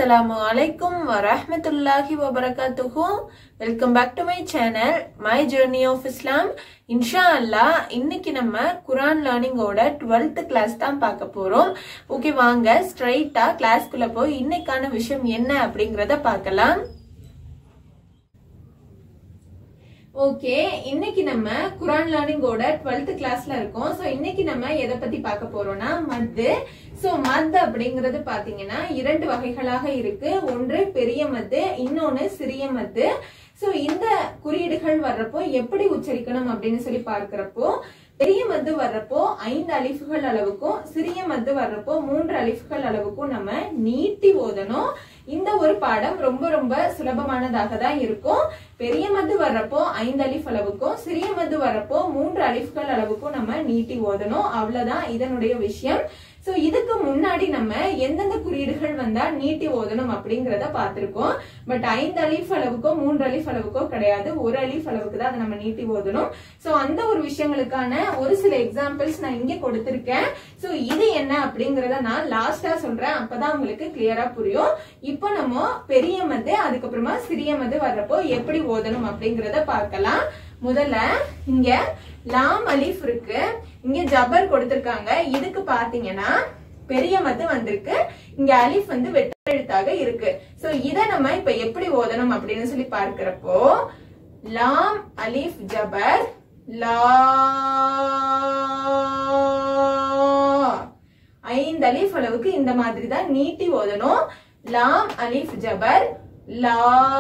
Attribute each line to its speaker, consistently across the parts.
Speaker 1: அஸ்ஸலாமு அலைக்கும் வரஹ்மத்துல்லாஹி வபரகாத்துஹு welcome back to my channel my journey of Islam இன்ஷா அல்லாஹ் இன்னைக்கு நம்ம குரான் லேர்னிங்கோட டுவெல்த் கிளாஸ் தான் பார்க்க போறோம் ஓகே வாங்க ஸ்ட்ரைட்டா கிளாஸ்க்குள்ள போய் இன்னைக்கான விஷயம் என்ன அப்படிங்கறத பார்க்கலாம் ஓகே இன்னைக்கு நம்ம குரான் லேர்னிங்கோட டுவெல்த் கிளாஸ்ல இருக்கோம் சோ இன்னைக்கு நம்ம எதை பத்தி பார்க்க போறோம்னா மத்து சோ மத் அப்படிங்கிறது பாத்தீங்கன்னா இரண்டு வகைகளாக இருக்கு ஒன்று பெரிய மத்து இன்னொன்னு சிறிய மத்து சோ இந்த குறியீடுகள் வர்றப்போ எப்படி உச்சரிக்கணும் அப்படின்னு சொல்லி பார்க்கிறப்போ பெரிய மத்து வர்றப்போ ஐந்து அலிஃபுகள் அளவுக்கும் சிறிய மத்து வர்றப்போ மூன்று அலிஃபுகள் அளவுக்கும் நம்ம நீட்டி ஓதணும் இந்த ஒரு பாடம் ரொம்ப ரொம்ப சுலபமானதாக தான் இருக்கும் பெரிய மத்து வர்றப்போ ஐந்து அலிஃப் அளவுக்கும் சிறிய மத்து வர்றப்போ மூன்று அலிஃப்கள் அளவுக்கும் நம்ம நீட்டி ஓதணும் அவ்வளவுதான் இதனுடைய விஷயம் சோ இதுக்கு முன்னாடி நம்ம எந்தெந்த குறியீடுகள் வந்தா நீட்டி ஓதணும் அப்படிங்கறத பார்த்திருக்கோம் பட் ஐந்து அலிஃப் அளவுக்கோ மூன்று அலிஃப் அளவுக்கோ கிடையாது ஒரு அலிஃப் அளவுக்கு தான் அதை நம்ம நீட்டி ஓதணும் சோ அந்த ஒரு விஷயங்களுக்கான ஒரு சில எக்ஸாம்பிள்ஸ் நான் இங்க கொடுத்திருக்கேன் சோ இது என்ன அப்படிங்கறத நான் லாஸ்டா சொல்றேன் அப்பதான் உங்களுக்கு கிளியரா புரியும் இப்போ நம்ம பெரிய மது அதுக்கப்புறமா சிறிய மது வர்றப்போ எப்படி ஓதணும் அப்படிங்கறத பார்க்கலாம் முதல்ல இங்க லாம் அலிஃப் இருக்கு இங்க ஜபர் கொடுத்திருக்காங்க இதுக்கு பாத்தீங்கன்னா பெரிய மது வந்திருக்கு இங்க அலிஃப் வந்து வெட்டெழுத்தாக இருக்கு சோ இத நம்ம இப்ப எப்படி ஓதணும் அப்படின்னு சொல்லி பார்க்கிறப்போ லாம் அலிஃப் ஜபர் லா ஐந்து அலிஃப் அளவுக்கு இந்த மாதிரி தான் நீட்டி ஓதணும் லாம் அலிஃப் ஜபர் லா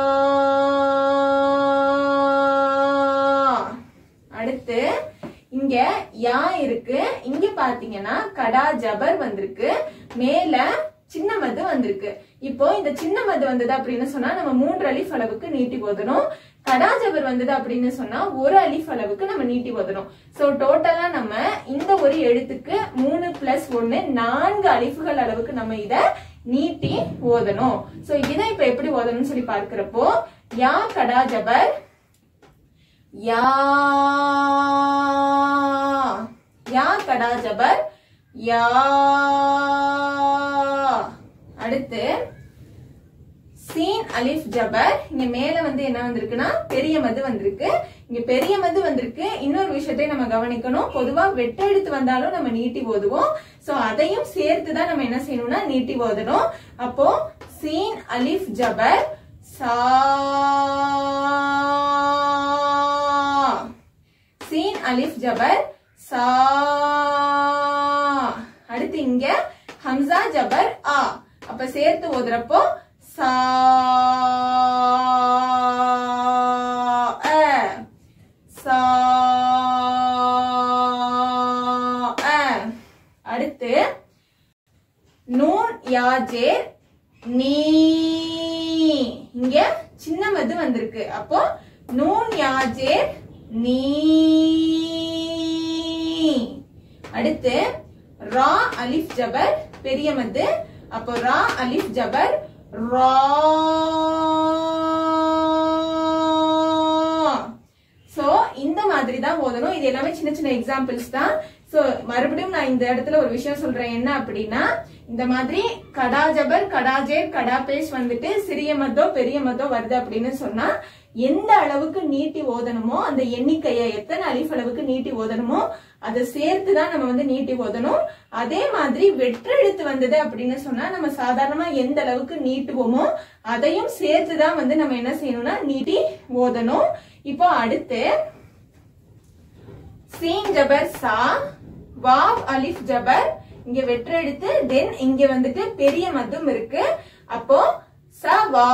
Speaker 1: அடுத்து இங்க யா இருக்கு இங்க பாத்தீங்கன்னா கடா ஜபர் வந்திருக்கு மேல சின்ன மது வந்திருக்கு இப்போ இந்த சின்ன மது வந்தது அப்படின்னு சொன்னா நம்ம மூன்று அலிஃப் அளவுக்கு நீட்டி ஓதணும் கடா ஜபர் வந்தது அப்படின்னு சொன்னா ஒரு அலிஃப் அளவுக்கு நம்ம நீட்டி ஓதணும் சோ டோட்டலா நம்ம இந்த ஒரு எழுத்துக்கு மூணு பிளஸ் ஒன்னு நான்கு அலிஃபுகள் அளவுக்கு நம்ம இத நீட்டி ஓதணும் சோ இதை இப்ப எப்படி ஓதணும்னு சொல்லி பார்க்கிறப்போ யா கடா ஜபர் யா யா கடா ஜபர் யா அடுத்து சீன் அலிஃப் ஜபர் இங்க மேல வந்து என்ன வந்திருக்குன்னா பெரிய மது வந்திருக்கு இங்க பெரிய மது வந்திருக்கு இன்னொரு விஷயத்தை நம்ம கவனிக்கணும் பொதுவா வெட்டெழுத்து வந்தாலும் நம்ம நீட்டி ஓதுவோம் சோ அதையும் சேர்த்து தான் நம்ம என்ன செய்யணும்னா நீட்டி ஓதணும் அப்போ சீன் அலிஃப் ஜபர் சா சீன் அலிஃப் ஜபர் சா அடுத்து இங்க ஹம்சா ஜபர் ஆ அப்ப சேர்த்து ஓதுறப்போ சா சா அடுத்து நூன் யாஜேர் நீ இங்க சின்ன மது வந்திருக்கு அப்போ நூன் யாஜேர் நீ அடுத்து ரா அலிஃப் ஜபர் பெரிய மது அப்போ ரா அலிஃப் ஜபர் ரா சோ இந்த மாதிரி தான் ஓதணும் இது எல்லாமே சின்ன சின்ன எக்ஸாம்பிள்ஸ் தான் சோ மறுபடியும் நான் இந்த இடத்துல ஒரு விஷயம் சொல்றேன் என்ன அப்படின்னா இந்த மாதிரி கடா ஜபர் கடாஜேர் கடா பேஸ் வந்துட்டு சிறிய மதோ பெரிய மதோ வருது அப்படின்னு சொன்னா எந்த அளவுக்கு நீட்டி ஓதணுமோ அந்த எண்ணிக்கையை எத்தனை அலிஃப் அளவுக்கு நீட்டி ஓதணுமோ அதை சேர்த்து தான் நம்ம வந்து நீட்டி ஓதணும் அதே மாதிரி வெற்றெழுத்து வந்தது அப்படின்னு சொன்னா நம்ம சாதாரணமா எந்த அளவுக்கு நீட்டுவோமோ அதையும் சேர்த்து தான் வந்து நம்ம என்ன செய்யணும்னா நீட்டி ஓதணும் இப்போ அடுத்து சீன் ஜபர் சா வாவ் அலிஃப் ஜபர் இங்க வெற்றெழுத்து தென் இங்க வந்துட்டு பெரிய மதும் இருக்கு அப்போ ச வா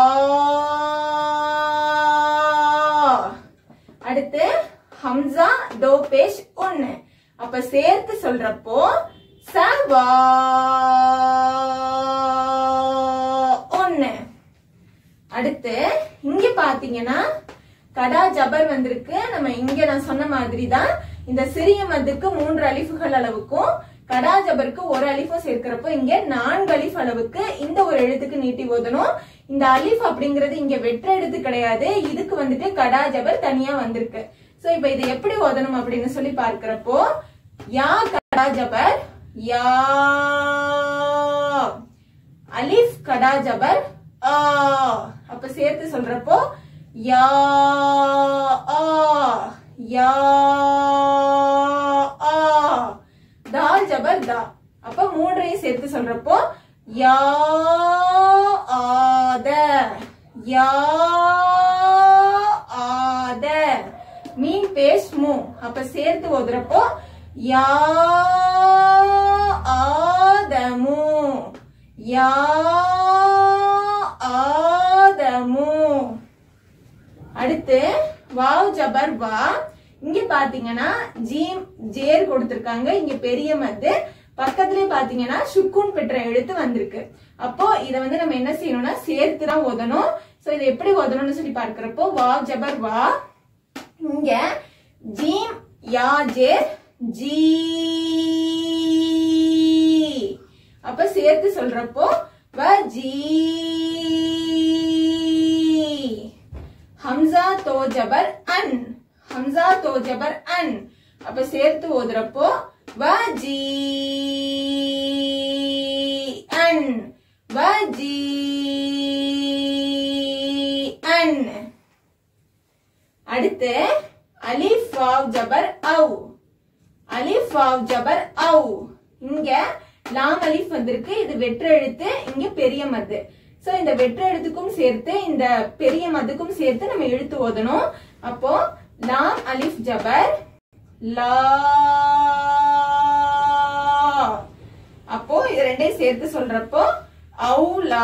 Speaker 1: அடுத்து ஹம்சா டோ பேஷ் ஒன்னு அப்ப சேர்த்து சொல்றப்போ ச வா ஒன்னு அடுத்து இங்க பாத்தீங்கன்னா கடா ஜபர் வந்திருக்கு நம்ம இங்க நான் சொன்ன மாதிரி தான் இந்த சிறிய மதுக்கு மூன்று அலிஃபுகள் அளவுக்கும் கடா ஜபருக்கு ஒரு அலிஃபும் சேர்க்கிறப்போ இங்க நான்கு அலிஃப் அளவுக்கு இந்த ஒரு எழுத்துக்கு நீட்டி ஓதணும் இந்த அலிஃப் அப்படிங்கிறது இங்க வெற்ற எழுத்து கிடையாது இதுக்கு வந்துட்டு கடா ஜபர் தனியா வந்திருக்கு சோ இப்ப இதை எப்படி ஓதணும் அப்படின்னு சொல்லி பார்க்கிறப்போ யா கடா ஜபர் யா அலிஃப் கடா ஜபர் ஆ அப்ப சேர்த்து சொல்றப்போ யா ஆ யா ஆ தால் ஜபர் தா அப்ப மூன்றையும் சேர்த்து சொல்றப்போ யா ஆத யா ஆத மீன் பேஸ் மூ அப்ப சேர்த்து ஓதுறப்போ யா ஆதமு யா ஆதமு அடுத்து வாவ் ஜபர் வா இங்க பாத்தீங்கன்னா ஜீம் ஜேர் கொடுத்திருக்காங்க இங்க பெரிய மத்து பக்கத்துலயே பாத்தீங்கன்னா சுக்குன் பெற்ற எழுத்து வந்திருக்கு அப்போ இத வந்து நம்ம என்ன செய்யணும்னா சேர்த்து தான் ஓதணும் சோ இதை எப்படி ஓதணும்னு சொல்லி பார்க்கிறப்போ வாவ் ஜபர் வா இங்க ஜீம் யா ஜேர் ஜீ அப்ப சேர்த்து சொல்றப்போ வ ஜீ ஹம்சா தோ ஜபர் அன் ஹம்சா தோ ஜபர் அன் அப்ப சேர்த்து ஓதுறப்போ வ ஜீ அன் வ ஜீ அன் அடுத்து அலிஃப் வாவ் ஜபர் அவ் அலிஃப் வாவ் ஜபர் அவ் இங்க லாம் அலிஃப் வந்திருக்கு இது வெற்று எழுத்து இங்க பெரிய மது சோ இந்த வெற்று எழுத்துக்கும் சேர்த்து இந்த பெரிய மதுக்கும் சேர்த்து நம்ம எழுத்து ஓதணும் அப்போ லாம் அலிஃப் ஜபர் லா அப்போ இது ரெண்டையும் சேர்த்து சொல்றப்போ அவுலா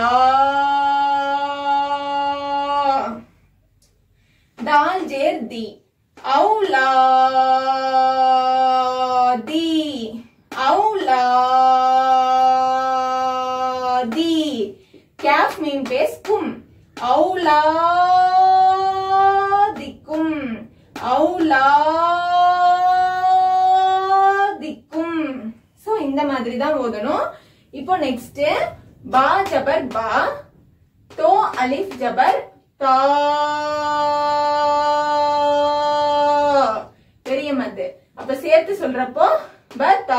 Speaker 1: दाल जेर दी औला दी औला दी कैफ मीम पेस कुम औला दिकुम औला திக்கும் சோ இந்த மாதிரி தான் ஓதணும் இப்போ நெக்ஸ்ட் பா ஜபர் பா தோ அலிஃப் ஜபர் தா பெரிய மத்து அப்ப சேர்த்து சொல்றப்போ பத்தா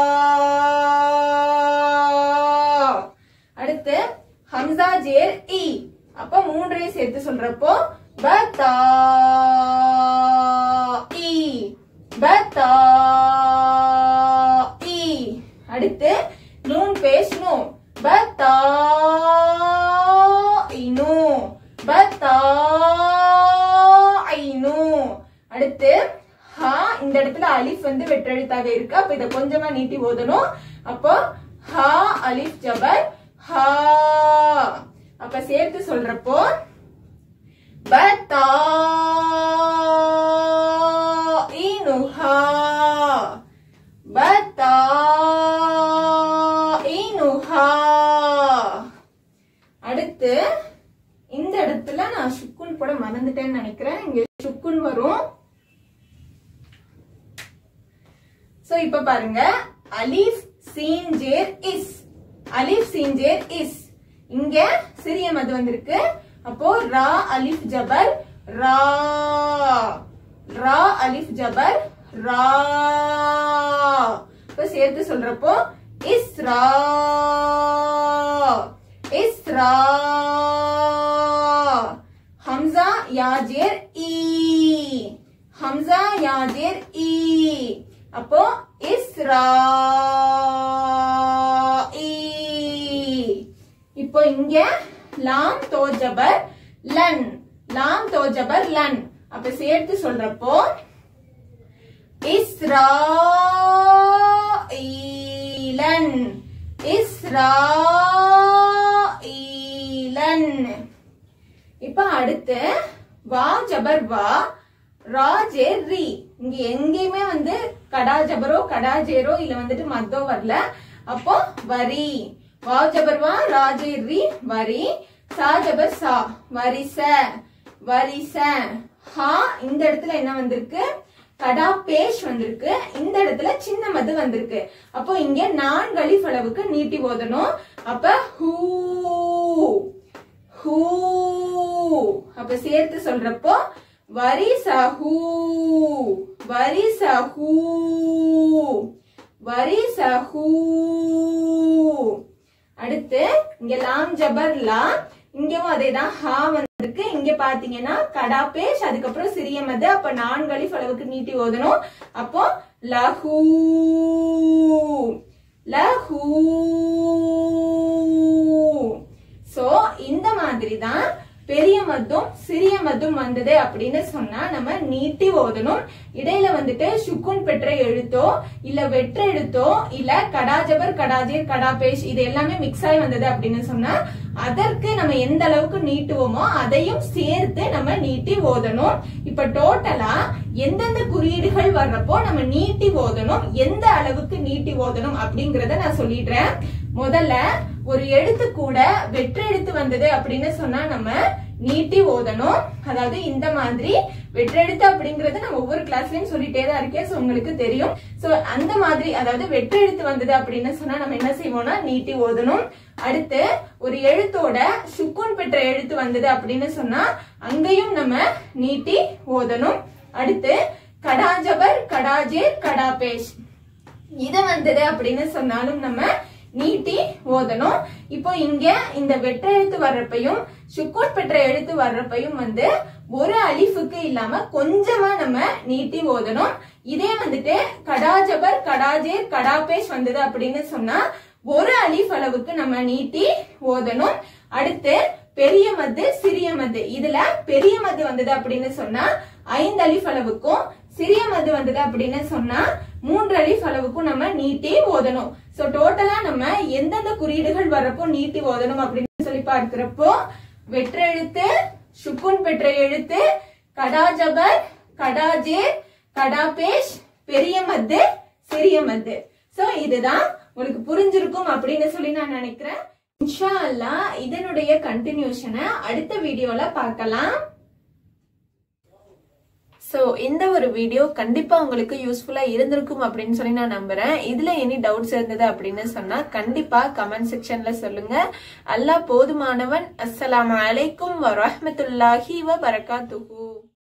Speaker 1: அடுத்து ஹம்சா ஜேர் இ அப்ப மூன்றையும் சேர்த்து சொல்றப்போ பத்தா இ பத்தா இ அடுத்து நூன் பேஸ் நூ பத்தா இனு பத்தா ஐனு அடுத்து ஹா இந்த இடத்துல அலிஃப் வந்து வெற்றெழுத்தாக இருக்கு அப்ப இத கொஞ்சமா நீட்டி ஓதணும் அப்போ ஹா அலிஃப் ஜபர் ஹா அப்ப சேர்த்து சொல்றப்போ பத்தா இனுஹா பத்தா இனுஹா அடுத்து இந்த இடத்துல நான் சுக்குன் போட மறந்துட்டேன்னு நினைக்கிறேன் இங்க சுக்குன் வரும் சோ இப்ப பாருங்க அலிஃப் சீன் ஜேர் இஸ் அலிஃப் சீன் ஜேர் இஸ் இங்க சிறிய மது வந்திருக்கு அப்போ ரா அலிஃப் ஜபர் ரா ரா அலிஃப் ஜபர் ரா இப்ப சேர்த்து சொல்றப்போ இஸ்ரா இஸ்ரா ஹம்சா யாஜேர் ஈ ஹம்சா யாஜேர் ஈ அப்போ இஸ்ரா இப்போ இங்க லாம் தோ ஜபர் லன் லாம் தோ ஜபர் லன் அப்ப சேர்த்து சொல்றப்போ இஸ்ரா ஈலன் இஸ்ரா ஈலன் இப்ப அடுத்து வா ஜபர் வா ராஜே ரி இங்க எங்கேயுமே வந்து கடா ஜபரோ கடா ஜேரோ இல்ல வந்துட்டு மத்தோ வரல அப்போ வரி வா ஜபர் வா ராஜே ரி வரி சா ஜபர் சா வரிச வரிச ஹா இந்த இடத்துல என்ன வந்திருக்கு கடா பேஷ் வந்திருக்கு இந்த இடத்துல சின்ன மது வந்திருக்கு அப்போ இங்க நான்கு அலிஃப் அளவுக்கு நீட்டி ஓதணும் அப்ப ஹூ ஹூ அப்ப சேர்த்து சொல்றப்போ வரி சஹூ வரி சஹூ வரி சஹூ அடுத்து இங்க லாம் ஜபர் லா இங்கவும் அதேதான் ஹா வந்திருக்கு இங்க பாத்தீங்கன்னா கடா பேஷ் அதுக்கப்புறம் சிறிய மது அப்ப நான்கு அலிஃப் அளவுக்கு நீட்டி ஓதணும் அப்போ லஹூ லஹூ சோ இந்த மாதிரி தான் பெரிய மத்தும் சிறிய மத்தும் வந்தது அப்படின்னு சொன்னா நம்ம நீட்டி ஓதணும் இடையில வந்துட்டு சுக்குன் பெற்ற எழுத்தோ இல்ல வெற்ற எழுத்தோ இல்ல கடாஜபர் கடாஜேர் கடாபேஷ் இது எல்லாமே மிக்ஸ் ஆகி வந்தது அப்படின்னு சொன்னா அதற்கு நம்ம எந்த அளவுக்கு நீட்டுவோமோ அதையும் சேர்த்து நம்ம நீட்டி ஓதணும் இப்ப டோட்டலா எந்தெந்த குறியீடுகள் வர்றப்போ நம்ம நீட்டி ஓதணும் எந்த அளவுக்கு நீட்டி ஓதணும் அப்படிங்கறத நான் சொல்லிடுறேன் முதல்ல ஒரு எழுத்து கூட வெற்று எழுத்து வந்தது அப்படின்னு சொன்னா நம்ம நீட்டி ஓதணும் அதாவது இந்த மாதிரி வெற்றெழுத்து அப்படிங்கறது நம்ம ஒவ்வொரு கிளாஸ்லயும் சொல்லிட்டே தான் இருக்கேன் சோ உங்களுக்கு தெரியும் சோ அந்த மாதிரி அதாவது வெற்றெழுத்து வந்தது அப்படின்னு சொன்னா நம்ம என்ன செய்வோம்னா நீட்டி ஓதணும் அடுத்து ஒரு எழுத்தோட சுக்குன் பெற்ற எழுத்து வந்தது அப்படின்னு சொன்னா அங்கேயும் நம்ம நீட்டி ஓதணும் அடுத்து கடாஜபர் கடாஜேர் கடாபேஷ் இது வந்தது அப்படின்னு சொன்னாலும் நம்ம நீட்டி ஓதணும் இப்போ இங்க இந்த வெற்ற எழுத்து வர்றப்பையும் சுக்கூட் பெற்ற எழுத்து வர்றப்பையும் வந்து ஒரு அலிஃபுக்கு இல்லாம கொஞ்சமா நம்ம நீட்டி ஓதணும் இதே வந்துட்டு கடாஜபர் கடாஜேர் கடாபேஷ் வந்தது அப்படின்னு சொன்னா ஒரு அலிஃப் அளவுக்கு நம்ம நீட்டி ஓதணும் அடுத்து பெரிய மத்து சிறிய மத்து இதுல பெரிய மத்து வந்தது அப்படின்னு சொன்னா ஐந்து அலிஃப் அளவுக்கும் சிறிய மது வந்தது அப்படின்னு சொன்னா மூன்று அலிஃப் அளவுக்கும் நம்ம நீட்டி ஓதணும் சோ டோட்டலா நம்ம எந்தெந்த குறியீடுகள் வர்றப்போ நீட்டி ஓதணும் அப்படின்னு சொல்லி பார்க்கிறப்போ வெற்ற எழுத்து சுக்குன் பெற்ற எழுத்து கடாஜபர் கடாஜேர் கடாபேஷ் பெரிய மத்து சிறிய மத்து சோ இதுதான் உங்களுக்கு புரிஞ்சிருக்கும் அப்படின்னு சொல்லி நான் நினைக்கிறேன் இன்ஷா அல்லாஹ் இதனுடைய கண்டினியூஷனை அடுத்த வீடியோல பார்க்கலாம் ஸோ இந்த ஒரு வீடியோ கண்டிப்பா உங்களுக்கு யூஸ்ஃபுல்லா இருந்திருக்கும் அப்படின்னு சொல்லி நான் நம்புறேன் இதுல எனி டவுட்ஸ் இருந்தது அப்படின்னு சொன்னா கண்டிப்பா கமெண்ட் செக்ஷன்ல சொல்லுங்க அல்லாஹ் போதுமானவன் அஸ்ஸலாமு அலைக்கும் வரஹ்மத்துல்லாஹி வ பரகாத்துஹு